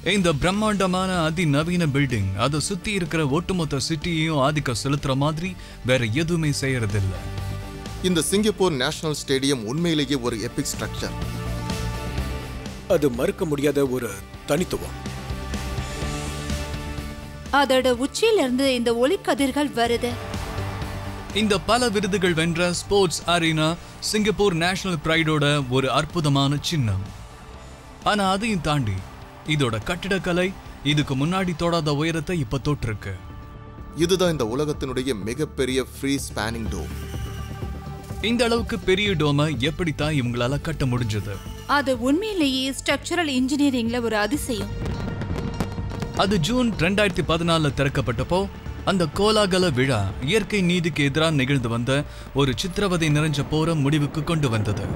இந்த பிரம்மாண்டமான அதிநவீன பில்டிங் அதை சுத்தி இருக்கிற ஒட்டுமொத்த சிட்டியையும் ஆதிக்கம் செலுத்துற மாதிரி வேற எதுவுமே செய்யறதில்ல இந்த சிங்கப்பூர் நேஷனல் ஸ்டேடியம் உண்மையிலேயே ஒரு எபிக் ஸ்ட்ரக்சர் அது மறுக்க முடியாத ஒரு தனித்துவம் அதோட உச்சியிலிருந்து இந்த ஒளிக்கதிர்கள் வருது இந்த பல விருதுகள் வென்ற ஸ்போர்ட்ஸ் அரீனா சிங்கப்பூர் நேஷனல் பிரைடோட ஒரு அற்புதமான சின்னம் ஆனா அதையும் தாண்டி இதோட கட்டிடக்கலை இதுக்கு முன்னாடி தொடாத உயரத்தை இப்ப தொட்டிருக்கு இதுதான் இந்த உலகத்தினுடைய மிகப்பெரிய ஃப்ரீ ஸ்பேனிங் டோம் இந்த அளவுக்கு பெரிய டோமை எப்படித்தான் இவங்களால கட்ட முடிஞ்சது அது உண்மையிலேயே ஸ்ட்ரக்சரல் இன்ஜினியரிங்ல ஒரு அதிசயம் அது ஜூன் ரெண்டாயிரத்தி பதினாலுல திறக்கப்பட்டப்போ அந்த கோலாகல விழா இயற்கை நீதிக்கு எதிராக நிகழ்ந்து வந்த ஒரு சித்திரவதை நிறைஞ்ச போர முடிவுக்கு கொண்டு வந்தது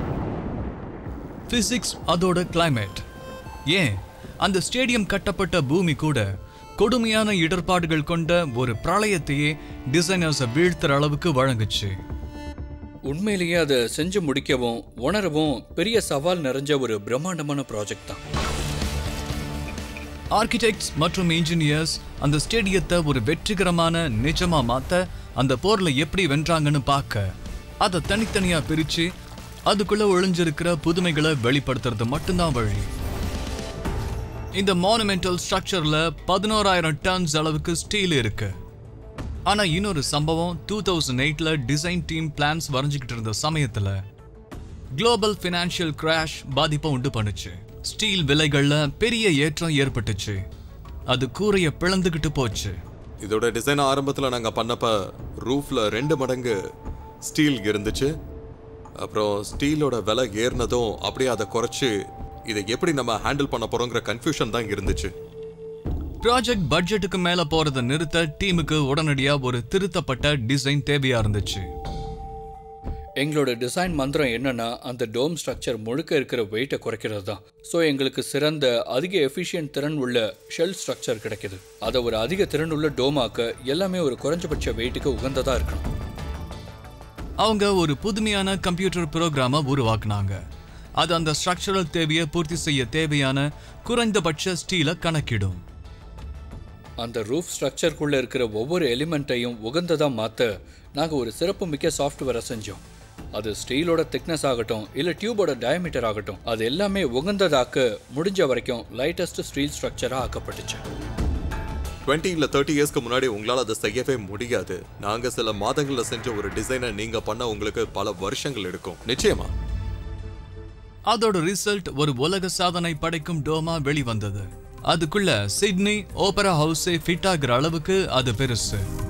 பிசிக்ஸ் அதோட கிளைமேட் ஏன் அந்த ஸ்டேடியம் கட்டப்பட்ட பூமி கூட கொடுமையான இடர்பாடுகள் கொண்ட ஒரு பிரளயத்தையே டிசைனர்ஸை வீழ்த்துற அளவுக்கு வழங்குச்சு உண்மையிலேயே அதை செஞ்சு முடிக்கவும் உணரவும் பெரிய சவால் நிறைஞ்ச ஒரு பிரம்மாண்டமான ப்ராஜெக்ட் தான் ஆர்கிடெக்ட்ஸ் மற்றும் இன்ஜினியர்ஸ் அந்த ஸ்டேடியத்தை ஒரு வெற்றிகரமான நிஜமா மாத்த அந்த போர்ல எப்படி வென்றாங்கன்னு பார்க்க அதை தனித்தனியா பிரிச்சு அதுக்குள்ள ஒளிஞ்சிருக்கிற புதுமைகளை வெளிப்படுத்துறது மட்டும்தான் வழி இந்த மானுமெண்டல் ஸ்ட்ரக்சர்ல பதினோராயிரம் டன்ஸ் அளவுக்கு ஸ்டீல் இருக்கு ஆனா இன்னொரு சம்பவம் டூ தௌசண்ட் எயிட்ல டிசைன் டீம் பிளான்ஸ் வரைஞ்சுக்கிட்டு இருந்த சமயத்துல குளோபல் ஃபினான்ஷியல் கிராஷ் பாதிப்பை உண்டு பண்ணுச்சு ஸ்டீல் விலைகள்ல பெரிய ஏற்றம் ஏற்பட்டுச்சு அது கூரைய பிளந்துக்கிட்டு போச்சு இதோட டிசைன் ஆரம்பத்தில் நாங்கள் பண்ணப்ப ரூஃப்ல ரெண்டு மடங்கு ஸ்டீல் இருந்துச்சு அப்புறம் ஸ்டீலோட விலை ஏறினதும் அப்படியே அதை குறைச்சு இதை எப்படி நம்ம ஹேண்டில் பண்ண போறோங்கிற கன்ஃபியூஷன் தான் இருந்துச்சு ப்ராஜெக்ட் பட்ஜெட்டுக்கு மேல போறதை நிறுத்த டீமுக்கு உடனடியா ஒரு திருத்தப்பட்ட டிசைன் தேவையா இருந்துச்சு எங்களோட டிசைன் மந்திரம் என்னன்னா அந்த டோம் ஸ்ட்ரக்சர் முழுக்க இருக்கிற வெயிட்டை குறைக்கிறது தான் ஸோ எங்களுக்கு சிறந்த அதிக எஃபிஷியன்ட் திறன் உள்ள ஷெல் ஸ்ட்ரக்சர் கிடைக்குது அதை ஒரு அதிக திறன் உள்ள டோமாக்க எல்லாமே ஒரு குறைஞ்சபட்ச வெயிட்டுக்கு உகந்ததா இருக்கணும் அவங்க ஒரு புதுமையான கம்ப்யூட்டர் ப்ரோக்ராமை உருவாக்குனாங்க அது அந்த ஸ்ட்ரக்சரல் தேவையை பூர்த்தி செய்ய தேவையான குறைந்தபட்ச ஸ்டீலை கணக்கிடும் அந்த ரூஃப் ஸ்ட்ரக்சருக்குள்ள இருக்கிற ஒவ்வொரு எலிமெண்ட்டையும் உகந்ததா மாத்த நாங்க ஒரு சிறப்பு மிக்க சாஃப்ட்வேரை செஞ்சோம் அது ஸ்டீலோட திக்னஸ் ஆகட்டும் இல்ல டியூபோட டயமீட்டர் ஆகட்டும் அது எல்லாமே உகந்ததாக்க முடிஞ்ச வரைக்கும் லைட்டஸ்ட் ஸ்டீல் ஸ்ட்ரக்சரா ஆக்கப்பட்டுச்சு டுவெண்ட்டி இல்லை தேர்ட்டி இயர்ஸ்க்கு முன்னாடி உங்களால் அதை செய்யவே முடியாது நாங்கள் சில மாதங்களில் செஞ்ச ஒரு டிசைனை நீங்கள் பண்ண உங்களுக்கு பல வருஷங்கள் எடுக்கும் நிச்சயமா அதோட ரிசல்ட் ஒரு உலக சாதனை படைக்கும் டோமா வெளிவந்தது அதுக்குள்ள சிட்னி ஓபரா ஹவுஸே ஃபிட் ஆகுற அளவுக்கு அது பெருசு